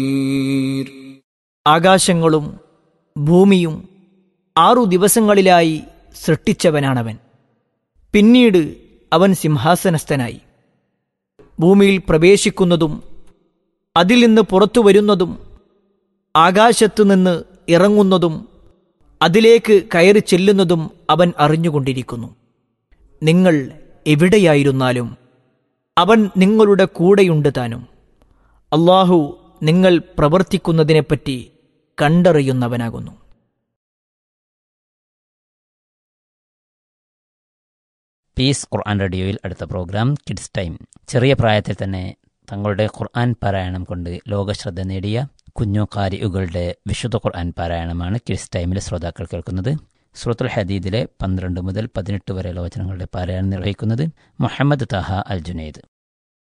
ആകാശങ്ങളും ഭൂമിയും ആറു ദിവസങ്ങളിലായി സൃഷ്ടിച്ചവനാണവൻ പിന്നീട് അവൻ സിംഹാസനസ്ഥനായി ഭൂമിയിൽ പ്രവേശിക്കുന്നതും അതിൽ നിന്ന് പുറത്തു വരുന്നതും ആകാശത്തു നിന്ന് ഇറങ്ങുന്നതും അതിലേക്ക് കയറി ചെല്ലുന്നതും അവൻ അറിഞ്ഞുകൊണ്ടിരിക്കുന്നു നിങ്ങൾ എവിടെയായിരുന്നാലും അവൻ നിങ്ങളുടെ കൂടെയുണ്ട് താനും അള്ളാഹു നിങ്ങൾ പ്രവർത്തിക്കുന്നതിനെപ്പറ്റി കണ്ടറിയുന്നവനാകുന്നു പീസ് ഖുർആൻ റേഡിയോയിൽ അടുത്ത പ്രോഗ്രാം കിഡ്സ് ടൈം ചെറിയ പ്രായത്തിൽ തന്നെ തങ്ങളുടെ ഖുർആൻ പാരായണം കൊണ്ട് ലോകശ്രദ്ധ നേടിയ കുഞ്ഞു കാരിയുകളുടെ വിശുദ്ധ ഖുർആൻ പാരായണമാണ് കിഡ്സ് ടൈമിൽ ശ്രോതാക്കൾ കേൾക്കുന്നത് സൂറത്തുൽ ഹദീദിലെ പന്ത്രണ്ട് മുതൽ പതിനെട്ട് വരെയുള്ള വചനങ്ങളുടെ പാരായണം നിർവഹിക്കുന്നത് മുഹമ്മദ് താഹ അൽ ജുനൈദ്